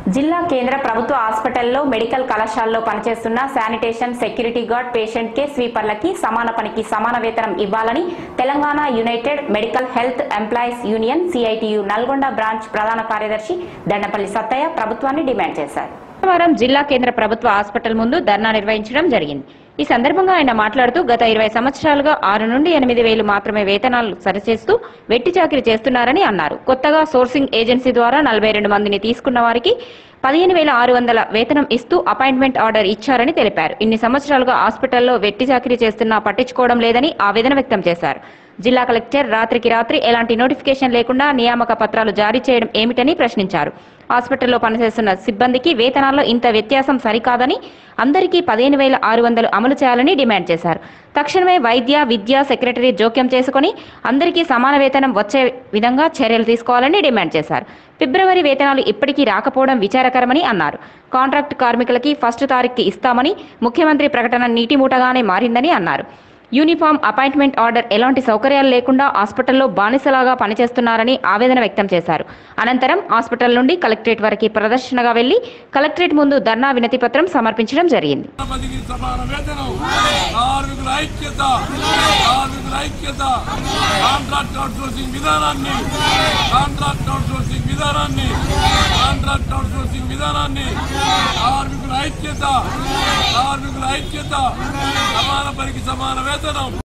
జిల్లా కేంద్ర ప్రభుత్వ హాస్పిటల్లో మెడికల్ కళాశాలలో పనిచేస్తున్న శానిటేషన్ సెక్యూరిటీ గార్డ్ పేషెంట్ కే స్వీపర్లకి సమాన పనికి సమాన వేతనం ఇవ్వాలని Telangana united medical health employees union CITU Nalgonda branch ప్రధాన కార్యదర్శి దండపల్లి సత్తయ్య ప్రభుత్వాన్ని డిమాండ్ చేశారు శనివారం జిల్లా కేంద్ర ప్రభుత్వ హాస్పిటల్ ముందు ధర్నా నిర్వహించడం జరిగింది ఈ సందర్భంగా ఆయన మాట్లాడుతూ గత ఇరవై సంవత్సరాలుగా ఆరు నుండి ఎనిమిది వేలు మాత్రమే వేతనాలు సరిచేస్తూ వెట్టి చాకిరీ చేస్తున్నారని అన్నారు కొత్తగా సోర్సింగ్ ఏజెన్సీ ద్వారా నలభై రెండు మందిని తీసుకున్న వారికి పదిహేను వేల ఆరు వందల వేతనం ఇస్తూ అపాయింట్మెంట్ ఆర్డర్ ఇచ్చారని తెలిపారు ఇన్ని సంవత్సరాలుగా హాస్పిటల్లో వెట్టి చాకిరీ చేస్తున్నా పట్టించుకోవడం లేదని ఆవేదన వ్యక్తం చేశారు జిల్లా కలెక్టర్ రాత్రికి రాత్రి ఎలాంటి నోటిఫికేషన్ లేకుండా నియామక పత్రాలు జారీ చేయడం ఏమిటని ప్రశ్నించారు హాస్పిటల్లో పనిచేస్తున్న సిబ్బందికి వేతనాల్లో ఇంత వ్యత్యాసం సరికాదని అందరికీ పదిహేను వేల ఆరు వందలు అమలు చేయాలని డిమాండ్ చేశారు తక్షణమే వైద్య విద్యా సెక్రటరీ జోక్యం చేసుకుని అందరికీ సమాన వేతనం వచ్చే విధంగా చర్యలు తీసుకోవాలని డిమాండ్ చేశారు ఫిబ్రవరి వేతనాలు ఇప్పటికీ రాకపోవడం విచారకరమని అన్నారు కాంట్రాక్ట్ కార్మికులకి ఫస్ట్ తారీఖుకి ఇస్తామని ముఖ్యమంత్రి ప్రకటన నీటిమూటగానే మారిందని అన్నారు యూనిఫామ్ అపాయింట్మెంట్ ఆర్డర్ ఎలాంటి సౌకర్యాలు లేకుండా హాస్పిటల్లో బానిసలాగా పనిచేస్తున్నారని ఆవేదన వ్యక్తం చేశారు అనంతరం హాస్పిటల్ నుండి కలెక్టరేట్ వరకు ప్రదర్శనగా వెళ్లి కలెక్టరేట్ ముందు ధర్నా వినతి పత్రం సమర్పించడం జరిగింది మందికి సమాన వేతనం కార్మికుల ఐక్యత కార్మికుల ఐక్యత కాంట్రాక్ట్ అవుట్సోర్సింగ్ విధానాన్ని కాంట్రాక్ట్ అవుట్సోర్సింగ్ విధానాన్ని కాంట్రాక్ట్ అవుట్సోర్సింగ్ విధానాన్ని కార్మికుల ఐక్యత కార్మికుల ఐక్యత సమాన పనికి సమాన వేతనం